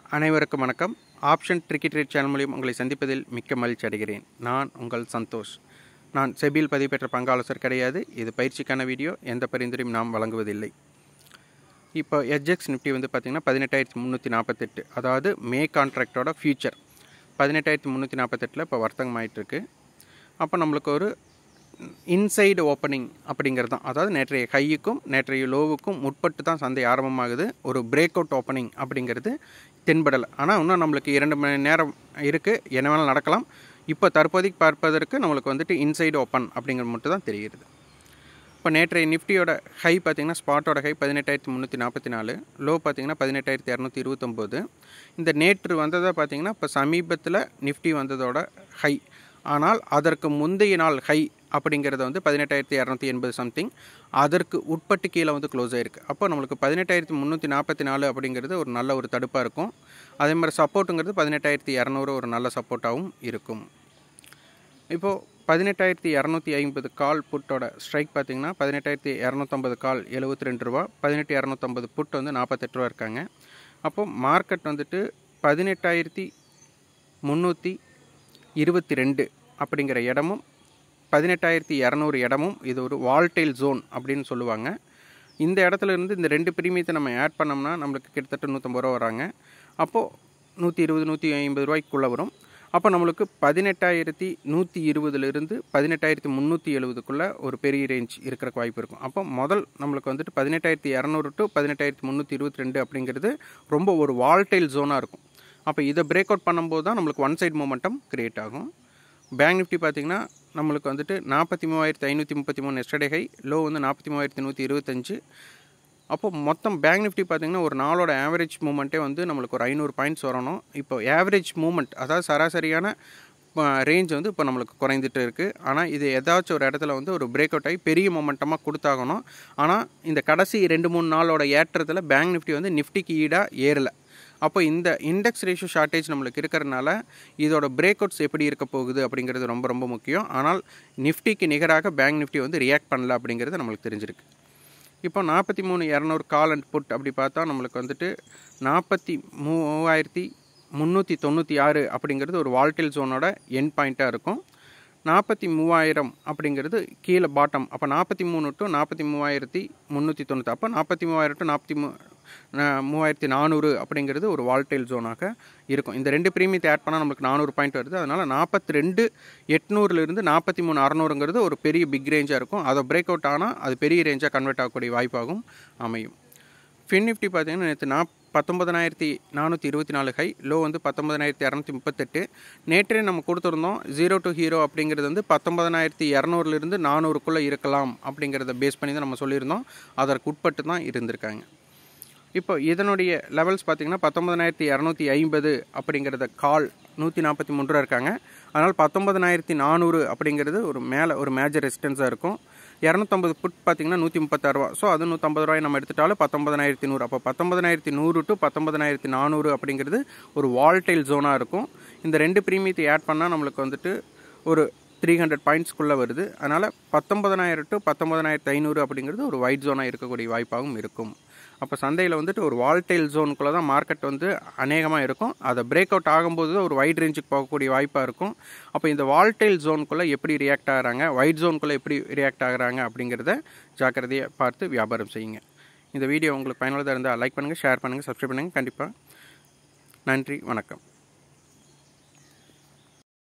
அனைவருக்கும் வணக்கம் option tricky trade channel மூலியம் உங்களை சந்திப்பதில் மிக்க மகிழ்ச்சி அடைகிறேன் நான் உங்கள் சந்தோஷ் நான் செபியில் பதிவு பெற்ற பங்காளசர் கிடையாது இது பயிற்சிக்கான வீடியோ எந்த பரிந்துரையும் நாம் வழங்குவதில்லை இப்போ எஜெக்ஸ் நிஃப்டி வந்து பார்த்திங்கன்னா பதினெட்டாயிரத்தி முந்நூற்றி நாற்பத்தெட்டு அதாவது மே கான்ட்ராக்டோட ஃபியூச்சர் பதினெட்டாயிரத்தி முந்நூற்றி நாற்பத்தெட்டில் இப்போ வர்த்தகம் ஆயிட்டிருக்கு அப்போ நம்மளுக்கு ஒரு இன்சைடு ஓப்பனிங் அப்படிங்கிறது தான் அதாவது நேற்றைய ஹையுக்கும் நேற்றைய லோவுக்கும் முற்பட்டு தான் சந்தை ஆரம்பமாகுது ஒரு பிரேக் அவுட் ஓப்பனிங் அப்படிங்கிறது தென்படலை ஆனால் இன்னும் நம்மளுக்கு இரண்டு மணி நேரம் இருக்குது என்ன வேணாலும் நடக்கலாம் இப்போ தற்போதைக்கு பார்ப்பதற்கு நம்மளுக்கு வந்துட்டு இன்சைடு ஓப்பன் அப்படிங்கிறது மட்டும் தான் தெரிகிறது இப்போ நேற்றைய நிஃப்டியோட ஹை பார்த்திங்கன்னா ஸ்பாட்டோட ஹை பதினெட்டாயிரத்தி முந்நூற்றி நாற்பத்தி நாலு லோ பார்த்திங்கன்னா பதினெட்டாயிரத்தி இரநூத்தி இருபத்தொம்போது இந்த நேற்று வந்ததை பார்த்திங்கன்னா இப்போ சமீபத்தில் நிஃப்டி வந்ததோட ஹை ஆனால் அதற்கு முந்தைய நாள் ஹை அப்படிங்கிறது வந்து பதினெட்டாயிரத்தி இரநூத்தி எண்பது சம்திங் அதற்கு உட்பட்டு கீழே வந்து க்ளோஸ் ஆயிருக்கு அப்போ நம்மளுக்கு பதினெட்டாயிரத்தி முந்நூற்றி நாற்பத்தி நாலு அப்படிங்கிறது ஒரு நல்ல ஒரு தடுப்பாக இருக்கும் அதே மாதிரி சப்போர்ட்டுங்கிறது பதினெட்டாயிரத்தி இரநூறு ஒரு நல்ல சப்போர்ட்டாகவும் இருக்கும் இப்போது பதினெட்டாயிரத்தி இரநூத்தி ஐம்பது கால் புட்டோட ஸ்ட்ரைக் பார்த்தீங்கன்னா பதினெட்டாயிரத்தி இரநூத்தம்பது கால் எழுபத்தி ரெண்டு ரூபா பதினெட்டு இரநூத்தம்பது புட் வந்து நாற்பத்தெட்டு ரூபா இருக்காங்க அப்போது மார்க்கெட் வந்துட்டு பதினெட்டாயிரத்தி முந்நூற்றி இருபத்தி ரெண்டு அப்படிங்கிற இடமும் பதினெட்டாயிரத்தி இரநூறு இடமும் இது ஒரு வால்டைல் ஜோன் அப்படின்னு சொல்லுவாங்க இந்த இடத்துல இருந்து இந்த ரெண்டு பிரீமியத்தை நம்ம ஆட் பண்ணோம்னா நம்மளுக்கு கிட்டத்தட்ட நூற்றம்பது ரூபா வராங்க அப்போது நூற்றி இருபது நூற்றி ஐம்பது ரூபாய்க்குள்ளே வரும் அப்போ நம்மளுக்கு பதினெட்டாயிரத்தி நூற்றி இருபதுலேருந்து பதினெட்டாயிரத்தி முந்நூற்றி எழுபதுக்குள்ளே ஒரு பெரிய ரேஞ்ச் இருக்கிறக்கு வாய்ப்பு இருக்கும் அப்போ முதல் நம்மளுக்கு வந்துட்டு பதினெட்டாயிரத்தி இரநூறு டு பதினெட்டாயிரத்தி முந்நூற்றி இருபத்தி ரெண்டு அப்படிங்கிறது ரொம்ப ஒரு வால்டைல் ஜோனாக இருக்கும் அப்போ இதை பிரேக் அவுட் பண்ணும்போது தான் நம்மளுக்கு ஒன் சைட் மூமெண்டம் க்ரியேட் ஆகும் பேங்க் நிஃப்டி பார்த்திங்கன்னா நம்மளுக்கு வந்துட்டு நாற்பத்தி மூவாயிரத்தி ஐநூற்றி முப்பத்தி மூணு எஸ்டர்டே ஹை லோ வந்து நாற்பத்தி மூவாயிரத்தி நூற்றி இருபத்தஞ்சு அப்போ மொத்தம் பேங்க் நிஃப்டி பார்த்திங்கன்னா ஒரு நாளோட ஆவரேஜ் மூமெண்ட்டே வந்து நம்மளுக்கு ஒரு ஐநூறு பாயிண்ட்ஸ் வரணும் இப்போ ஆவரேஜ் மூமெண்ட் அதாவது சராசரியான ரேஞ்ச் வந்து இப்போ நம்மளுக்கு குறைந்துட்டு இருக்குது ஆனால் இது ஏதாச்சும் ஒரு இடத்துல வந்து ஒரு பிரேக் அவுட் ஆகி பெரிய மொமெண்டமாக கொடுத்தாகணும் ஆனால் இந்த கடைசி ரெண்டு மூணு நாளோட ஏற்றத்தில் பேங்க் நிஃப்டி வந்து நிஃப்டிக்கு ஈடாக ஏறலை அப்போ இந்த இண்டெக்ஸ் ரேஷியோ ஷார்ட்டேஜ் நம்மளுக்கு இருக்கிறனால இதோட பிரேக் அவுட்ஸ் எப்படி இருக்க போகுது அப்படிங்கிறது ரொம்ப ரொம்ப முக்கியம் ஆனால் நிஃப்டிக்கு நிகராக பேங்க் நிஃப்டி வந்து ரியாக்ட் பண்ணல அப்படிங்கிறது நம்மளுக்கு தெரிஞ்சிருக்கு இப்போ நாற்பத்தி மூணு இரநூறு கால் அண்ட் புட் அப்படி பார்த்தா நம்மளுக்கு வந்துட்டு நாற்பத்தி மூவாயிரத்தி முந்நூற்றி தொண்ணூற்றி ஆறு அப்படிங்கிறது ஒரு வால்டில் ஜோனோட என் பாயிண்ட்டாக இருக்கும் நாற்பத்தி மூவாயிரம் அப்படிங்கிறது கீழே பாட்டம் அப்போ நாற்பத்தி மூணு டு நாற்பத்தி மூவாயிரத்தி முந்நூற்றி தொண்ணூற்றி அப்போ நாற்பத்தி மூவாயிரம் டு நாற்பத்தி மூ மூவாயிரத்தி நானூறு அப்படிங்கிறது ஒரு வால்டைல் ஜோனாக இருக்கும் இந்த ரெண்டு ப்ரீமியத்தை ஆட் பண்ணால் நம்மளுக்கு நானூறு பாயிண்ட் வருது அதனால் நாற்பத்தி ரெண்டு எட்நூறுலேருந்து நாற்பத்தி மூணு அறநூறுங்கிறது ஒரு பெரிய பிக் ரேஞ்சாக இருக்கும் அதை பிரேக் அவுட் ஆனால் அது பெரிய ரேஞ்சாக கன்வெர்ட் ஆகக்கூடிய வாய்ப்பாகவும் அமையும் ஃபின் நிஃப்டி பார்த்தீங்கன்னா நேற்று நான் பத்தொம்பதனாயிரத்தி நானூற்றி இருபத்தி நாலு ஹை லோ வந்து பத்தொம்பதனாயிரத்தி இரநூத்தி முப்பத்தெட்டு நேற்றே நம்ம கொடுத்துருந்தோம் ஜீரோ டு ஹீரோ அப்படிங்கிறது வந்து பத்தொம்பதனாயிரத்தி இரநூறுலேருந்து நானூறுக்குள்ளே இருக்கலாம் அப்படிங்கிறத பேஸ் பண்ணி தான் நம்ம சொல்லியிருந்தோம் அதற்கு உட்பட்டு தான் இருந்திருக்காங்க இப்போ இதனுடைய லெவல்ஸ் பார்த்திங்கன்னா பத்தொம்பதனாயிரத்தி இரநூத்தி ஐம்பது அப்படிங்கிறத கால் நூற்றி நாற்பத்தி மூணு ரூபா இருக்காங்க அதனால் பத்தொம்பதனாயிரத்தி நானூறு அப்படிங்கிறது ஒரு மேலே ஒரு மேஜர் ரெசிஸ்டன்ஸாக இருக்கும் இரநூத்தம்பது புட் பார்த்திங்கன்னா நூற்றி முப்பத்தாறு ரூபா ஸோ அது நூற்றம்பது ரூபாய் நம்ம எடுத்துட்டாலும் பத்தொம்பதனாயிரத்தி நூறு அப்போ பத்தொம்பதனாயிரத்தி நூறு டு பத்தொம்பதனாயிரத்தி நானூறு அப்படிங்கிறது ஒரு வால்டைல் ஜோனாக இருக்கும் இந்த ரெண்டு ப்ரீமியத்தை ஆட் பண்ணால் நம்மளுக்கு வந்துட்டு ஒரு த்ரீ ஹண்ட்ரட் பாயிண்ட்ஸ்க்குள்ளே வருது அதனால் பத்தொம்பதனாயிரம் டு பத்தொம்பதனாயிரத்து ஐநூறு அப்படிங்கிறது ஒரு ஒயிட் ஜோனாக இருக்கக்கூடிய வாய்ப்பாகவும் இருக்கும் அப்போ சந்தையில் வந்துட்டு ஒரு வால்டைல் ஜோனுக்குள்ளே தான் மார்க்கெட் வந்து அநேகமாக இருக்கும் அதை பிரேக் அவுட் ஆகும்போது தான் ஒரு வைட் ரேஞ்சுக்கு போகக்கூடிய வாய்ப்பாக இருக்கும் அப்போ இந்த வால்டைல் ஜோனுக்குள்ளே எப்படி ரியாக்ட் ஆகிறாங்க ஒயிட் ஜோனுக்குள்ளே எப்படி ரியாக்ட் ஆகுறாங்க அப்படிங்கிறத ஜாக்கிரதையை பார்த்து வியாபாரம் செய்யுங்க இந்த வீடியோ உங்களுக்கு பயனுள்ளதாக இருந்தால் லைக் பண்ணுங்கள் ஷேர் பண்ணுங்கள் சப்ஸ்கிரைப் பண்ணுங்கள் கண்டிப்பாக நன்றி வணக்கம்